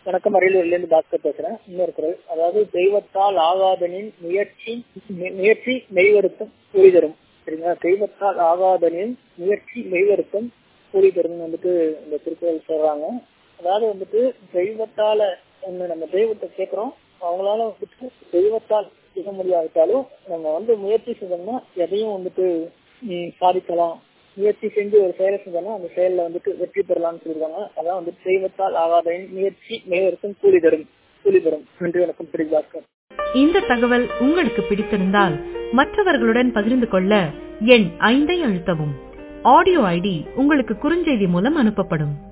வணக்கம் அரியலூர்லேருந்து பாஸ்கர் பேசுறேன் இன்னொரு குரல் அதாவது தெய்வத்தால் ஆகாதனின் முயற்சி மு- முயற்சி மெய்வருத்தம் கூலி தரும் சரிங்களா தெய்வத்தால் ஆகாதனின் முயற்சி மெய்வருத்தம் கூலி தரும் வந்துட்டு இந்த திருக்குறள் சொல்றாங்க அதாவது வந்துட்டு தெய்வத்தால ஒண்ணு நம்ம தெய்வத்தை கேட்கிறோம் அவங்களால வந்துட்டு தெய்வத்தால் செய்ய முடியாவிட்டாலும் நம்ம வந்து முயற்சி செஞ்சோம்னா எதையும் வந்துட்டு ம், சாதிக்கலாம் முயற்சி செஞ்சு ஒரு செயலை செஞ்சோம்னா அந்த செயல்ல வந்துட்டு வெற்றி பெறலாம்னு சொல்லிருக்காங்க அதான் வந்து தெய்வத்தால் ஆகாத முயற்சி மேவருக்கும் கூலி தரும் கூலி தரும் நன்றி வணக்கம் திரு பாஸ்கர் இந்த தகவல் உங்களுக்கு பிடித்திருந்தால் மற்றவர்களுடன் பகிர்ந்து கொள்ள எண் ஐந்தை அழுத்தவும் ஆடியோ ஐடி உங்களுக்கு குறுஞ்செய்தி மூலம் அனுப்பப்படும்